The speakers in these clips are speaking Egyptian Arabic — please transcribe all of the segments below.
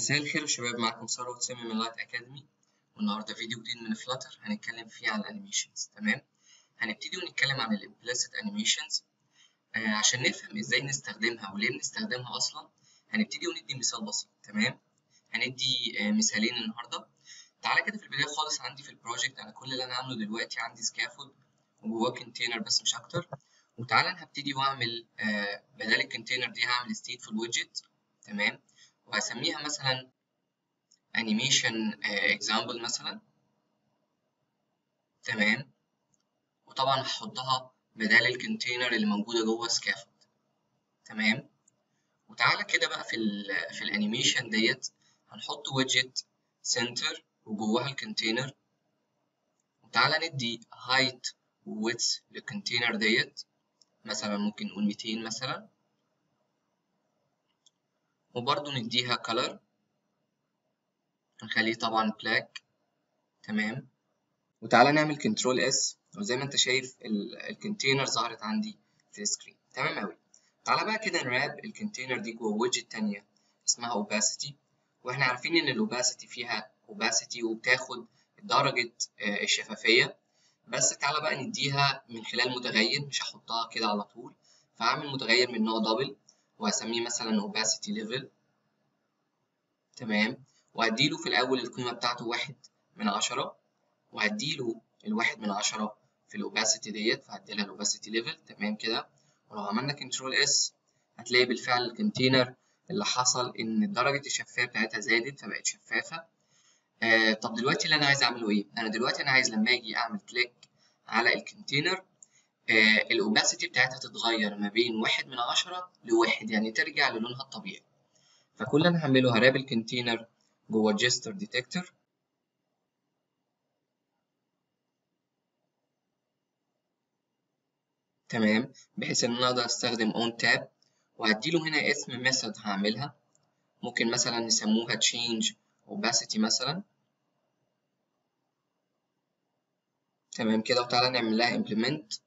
مساء الخير يا شباب معكم ثروت سامي من لايت اكاديمي والنهارده فيديو جديد من فلاتر هنتكلم فيه عن الانيميشنز تمام هنبتدي ونتكلم عن الامبليسيت انيميشنز آه عشان نفهم ازاي نستخدمها وليه بنستخدمها اصلا هنبتدي وندي مثال بسيط تمام هندي آه مثالين النهارده تعالى كده في البدايه خالص عندي في البروجكت انا كل اللي انا عامله دلوقتي عندي سكافولد وجواه كونتينر بس مش اكتر وتعالى انا هبتدي واعمل آه بدل الكونتينر دي هعمل stateful widget تمام وهسميها مثلا animation example مثلا تمام وطبعا هحطها بدل الكونتينر اللي موجوده جوه سكافولد تمام وتعالى كده بقى في ال في الانيميشن ديت هنحط ويدجت سنتر وجواها الكونتينر وتعالى ندي height و width للكونتينر ديت مثلا ممكن نقول 200 مثلا وبرضه نديها color نخليه طبعا black تمام وتعالى نعمل كنترول اس وزي ما انت شايف الكونتينر ظهرت عندي في السكرين تمام اوي تعالى بقى كده نراب الكونتينر دي جوه ويدجت تانية اسمها opacity واحنا عارفين ان الاوباسيتي فيها opacity وبتاخد درجة الشفافية بس تعالى بقى نديها من خلال متغير مش هحطها كده على طول فهعمل متغير من نوع دبل وهسميه مثلا opacity level تمام وهديله في الأول القيمة بتاعته واحد من عشرة وهديله الواحد من عشرة في الأوباسيتي ديت فهديلها الأوباسيتي ليفل تمام كده ولو عملنا كنترول اس هتلاقي بالفعل الكونتينر اللي حصل إن درجة الشفافية بتاعتها زادت فبقت شفافة آه طب دلوقتي اللي أنا عايز أعمله إيه؟ أنا دلوقتي أنا عايز لما أجي أعمل كليك على الكونتينر آه الأوباسيتي بتاعتها تتغير ما بين واحد من عشرة لواحد يعني ترجع للونها الطبيعي فكل اللي أنا هعمله هراب الكونتينر جوه جستر ديتكتور تمام بحيث ان انا اقدر استخدم اون تاب وهديله هنا اسم ميثود هعملها ممكن مثلا نسموها change opacity مثلا تمام كده وتعالى نعمل لها implement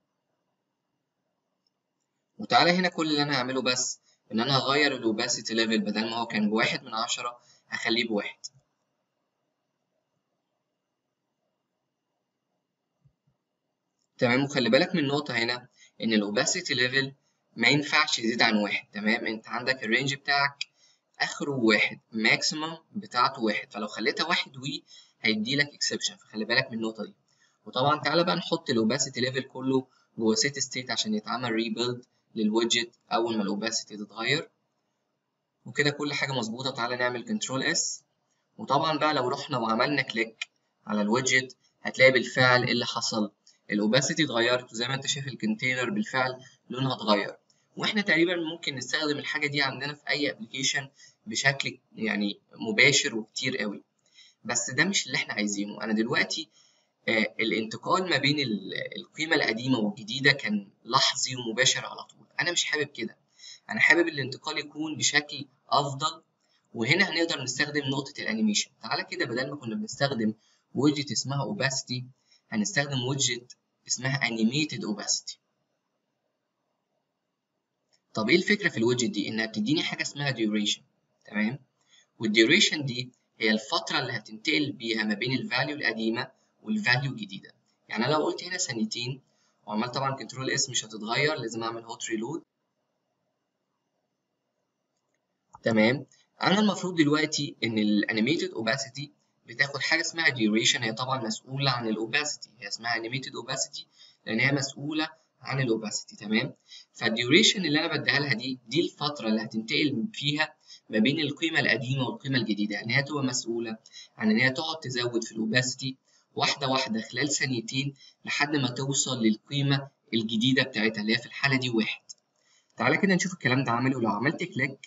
وتعالى هنا كل اللي انا هعمله بس ان انا هغير الاوباسيتي ليفل بدل ما هو كان بواحد من عشرة هخليه بواحد تمام وخلي بالك من نقطة هنا إن الأوباسيتي ليفل ما ينفعش يزيد عن واحد تمام أنت عندك الرينج بتاعك آخره واحد ماكسيمم بتاعته واحد فلو خليتها واحد وي هيديلك اكسبشن فخلي بالك من النقطة دي وطبعا تعالى بقى نحط الأوباسيتي ليفل كله جوه سيت ستيت عشان يتعمل ريبيلد للويدجت أول ما الأوباسيتي تتغير وكده كل حاجة مظبوطة تعالى نعمل كنترول اس وطبعا بقى لو رحنا وعملنا كليك على الويدجت هتلاقي بالفعل اللي حصل الاوباسيتي اتغيرت وزي ما انت شايف الكونتينر بالفعل لونها اتغير واحنا تقريبا ممكن نستخدم الحاجه دي عندنا في اي ابلكيشن بشكل يعني مباشر وكتير قوي بس ده مش اللي احنا عايزينه انا دلوقتي آه الانتقال ما بين القيمه القديمه والجديده كان لحظي ومباشر على طول انا مش حابب كده انا حابب الانتقال يكون بشكل افضل وهنا هنقدر نستخدم نقطه الانيميشن تعالى كده بدل ما كنا بنستخدم ويدجت اسمها اوباسيتي هنستخدم ويدجت اسمها animated opacity طب ايه الفكرة في الويدجت دي؟ انها بتديني حاجة اسمها duration تمام؟ والduration دي هي الفترة اللي هتنتقل بيها ما بين الفاليو القديمة والفاليو الجديدة يعني انا لو قلت هنا ثانيتين وعملت طبعا كنترول اس مش هتتغير لازم اعمل هوت ريلود تمام انا المفروض دلوقتي ان الانيميتد opacity بتاخد حاجه اسمها duration هي طبعا مسؤوله عن الاوباسيتي هي اسمها animated opacity لان هي مسؤوله عن الاوباسيتي تمام فالديوريشن اللي انا بديها لها دي دي الفتره اللي هتنتقل فيها ما بين القيمه القديمه والقيمه الجديده يعني هي تبقى مسؤوله عن ان هي تقعد تزود في الاوباسيتي واحده واحده خلال ثانيتين لحد ما توصل للقيمه الجديده بتاعتها اللي هي في الحاله دي واحد تعالى كده نشوف الكلام ده عملي ولو عملت كليك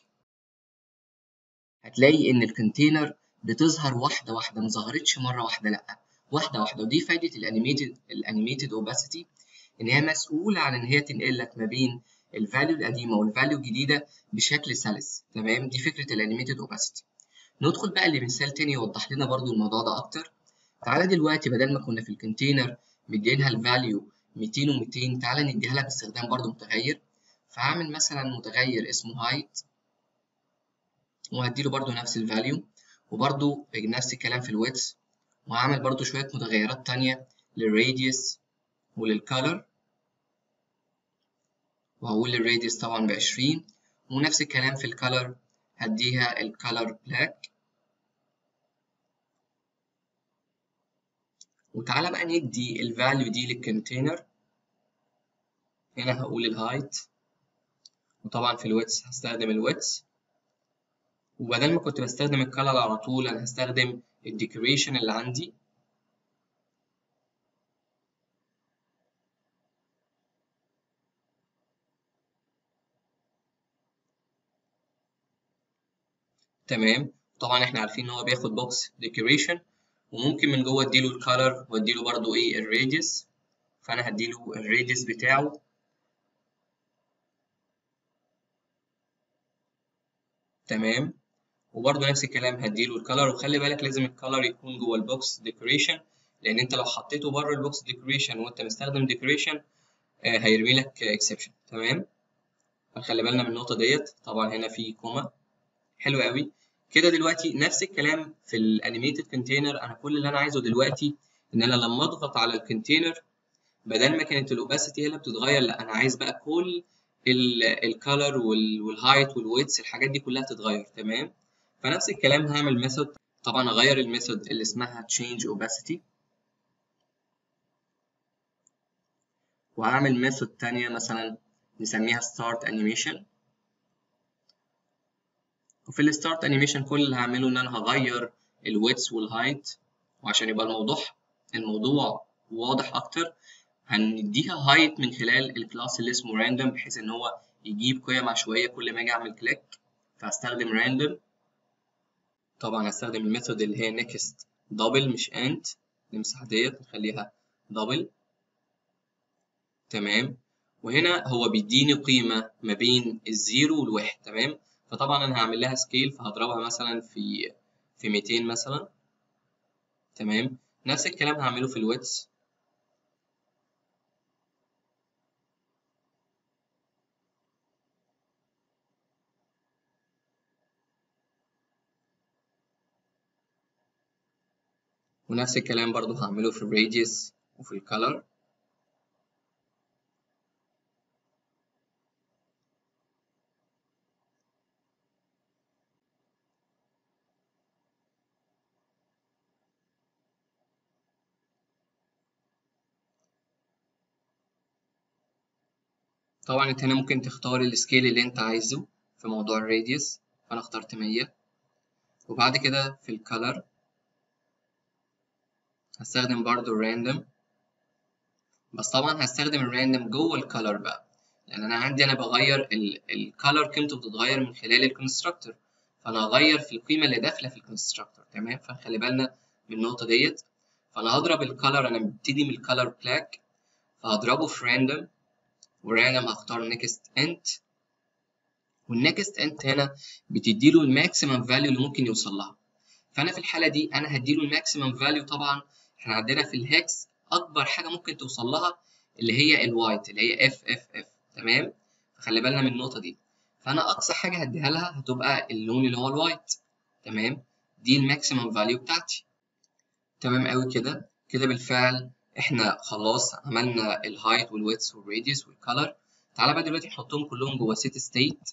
هتلاقي ان الكونتينر بتظهر واحده واحده ما ظهرتش مره واحده لا واحده واحده ودي فايده الانيميتد الانيميتد اوباسيتي ان هي مسؤوله عن ان هي تنقل لك ما بين الفاليو القديمه والفاليو الجديده بشكل سلس تمام دي فكره الانيميتد اوباسيتي ندخل بقى لمثال تاني يوضح لنا برضو الموضوع ده اكتر تعالى دلوقتي بدل ما كنا في الكونتينر مدينها الفاليو 200 و200 تعالى نديها لها باستخدام برضو متغير فهعمل مثلا متغير اسمه height وهديله برضو نفس الفاليو وبرضو نفس الكلام في الويتس وهعمل برضو شوية متغيرات تانية للراديوس وللكالر وهقول الراديوس طبعا بعشرين ونفس الكلام في الكالر هديها الكالر بلاك وتعالى بقى ندي الفاليو دي للكونتينر هنا هقول الهايت وطبعا في الويتس هستخدم الويتس وبدل ما كنت بستخدم الكالر على طول انا هستخدم الديكوريشن اللي عندي تمام طبعا احنا عارفين ان هو بياخد بوكس ديكوريشن وممكن من جوه اديله الكالر واديله برضو ايه الراديوس فانا هديله الراديوس بتاعه تمام وبرضه نفس الكلام هديله الكالر وخلي بالك لازم الكالر يكون جوه البوكس ديكوريشن لان انت لو حطيته بره البوكس ديكوريشن وانت مستخدم ديكوريشن آه هيرمي لك اكسبشن تمام فخلي بالنا من النقطه ديت طبعا هنا في كوما حلو قوي كده دلوقتي نفس الكلام في الانيميتد كونتينر انا كل اللي انا عايزه دلوقتي ان انا لما اضغط على الكونتينر بدل ما كانت الاوباسيتي هي اللي بتتغير لا انا عايز بقى كل الكالر والهايت والويتس الحاجات دي كلها تتغير تمام فنفس الكلام هعمل ميثود طبعا اغير الميثود اللي اسمها change opacity وهعمل ميثود تانية مثلا نسميها start animation وفي الستارت انيميشن كل اللي هعمله ان انا هغير الويتس والهايت وعشان يبقى الموضوع الموضوع واضح اكتر هنديها هايت من خلال الكلاس اللي اسمه راندوم بحيث ان هو يجيب قيم عشوائيه كل ما اجي اعمل كليك فهستخدم راندوم طبعا هستخدم الميثود اللي هي نيكست دبل مش انت نمسح ديت نخليها دبل تمام وهنا هو بيديني قيمه ما بين الزيرو والواحد تمام فطبعا انا هعمل لها سكيل فهضربها مثلا في في 200 مثلا تمام نفس الكلام هعمله في الويتس ونفس الكلام برضو هعمله في الراديوس وفي الكالر طبعا انت هنا ممكن تختار السكيل اللي انت عايزه في موضوع الراديوس فانا اخترت 100 وبعد كده في الكالر هستخدم برضو الراندوم بس طبعا هستخدم الراندوم جوه الكالر بقى لان انا عندي انا بغير الكالر قيمته بتتغير من خلال الكونستراكتور فانا هغير في القيمه اللي داخله في الكونستراكتور تمام فخلي بالنا من النقطه ديت فانا هضرب الكالر انا مبتدي من الكالر بلاك فهضربه في راندوم وراندوم هختار نيكست انت والنيكست انت هنا بتديله الماكسيمم فاليو اللي ممكن يوصل لها فانا في الحاله دي انا هديله الماكسيمم فاليو طبعا احنا عندنا في الهكس اكبر حاجه ممكن توصل لها اللي هي الوايت اللي هي اف اف اف تمام فخلي بالنا من النقطه دي فانا اقصى حاجه هديها لها هتبقى اللون اللي هو الوايت تمام دي الماكسيمم فاليو بتاعتي تمام قوي كده كده بالفعل احنا خلاص عملنا الهايت والويتس والراديوس والكالر تعالى بقى دلوقتي نحطهم كلهم جوه سيت ستيت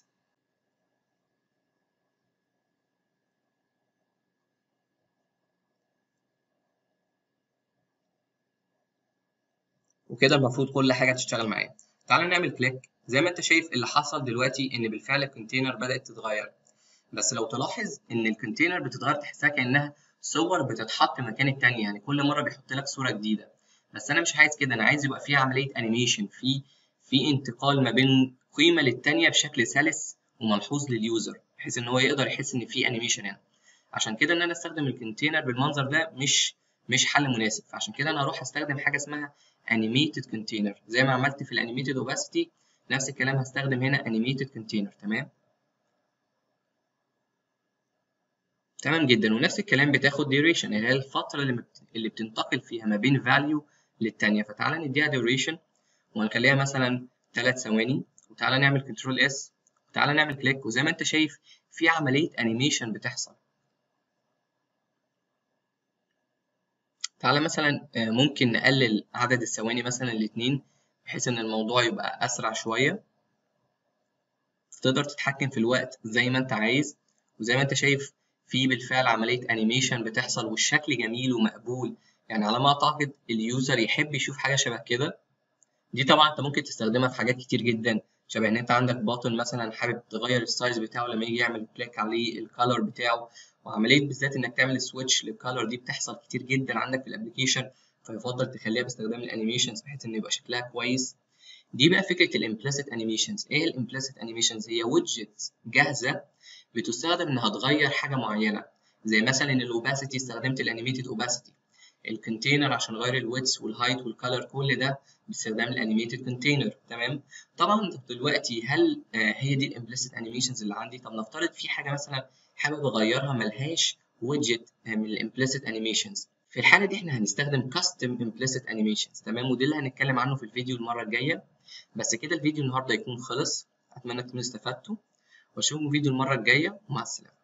وكده المفروض كل حاجه تشتغل معايا تعالى نعمل كليك زي ما انت شايف اللي حصل دلوقتي ان بالفعل الكونتينر بدات تتغير بس لو تلاحظ ان الكونتينر بتتغير تحسها كانها صور بتتحط مكان التانية يعني كل مره بيحط لك صوره جديده بس انا مش عايز كده انا عايز يبقى في عمليه انيميشن في في انتقال ما بين قيمه للتانية بشكل سلس وملحوظ لليوزر بحيث ان هو يقدر يحس ان في انيميشن هنا عشان كده ان انا استخدم الكونتينر بالمنظر ده مش مش حل مناسب فعشان كده انا هروح استخدم حاجه اسمها animated container زي ما عملت في الانيميتد opacity نفس الكلام هستخدم هنا animated container تمام تمام جدا ونفس الكلام بتاخد duration اللي هي الفترة اللي, اللي بتنتقل فيها ما بين value للتانية فتعالى نديها duration ونخليها مثلا 3 ثواني وتعالى نعمل كنترول اس وتعالى نعمل كليك وزي ما انت شايف في عمليه انيميشن بتحصل تعالى مثلا ممكن نقلل عدد الثواني مثلا لاتنين بحيث ان الموضوع يبقى اسرع شويه تقدر تتحكم في الوقت زي ما انت عايز وزي ما انت شايف في بالفعل عمليه انيميشن بتحصل والشكل جميل ومقبول يعني على ما اعتقد اليوزر يحب يشوف حاجه شبه كده دي طبعا انت ممكن تستخدمها في حاجات كتير جدا شبه ان انت عندك باتون مثلا حابب تغير السايز بتاعه لما يجي يعمل كليك عليه الكالر بتاعه وعمليه بالذات انك تعمل سويتش للكالر دي بتحصل كتير جدا عندك في الابلكيشن فيفضل تخليها باستخدام الانيميشنز بحيث ان يبقى شكلها كويس دي بقى فكره الامبليسيت انيميشنز ايه الامبليسيت انيميشنز هي ويدجت جاهزه بتستخدم انها تغير حاجه معينه زي مثلا الاوباسيتي استخدمت الانيميتد اوباسيتي الكونتينر عشان اغير الويتس والهايت والكالر كل ده باستخدام الانيميتد كونتينر تمام طبعا دلوقتي هل آه هي دي الامبليسيت انيميشنز اللي عندي طب نفترض في حاجه مثلا حابب اغيرها ملهاش ويدجت من الامبليسيت انيميشنز في الحاله دي احنا هنستخدم كاستم امبليسيت انيميشنز تمام ودي اللي هنتكلم عنه في الفيديو المره الجايه بس كده الفيديو النهارده يكون خلص اتمنى تكونوا استفدتوا واشوفكم فيديو المره الجايه ومع السلامه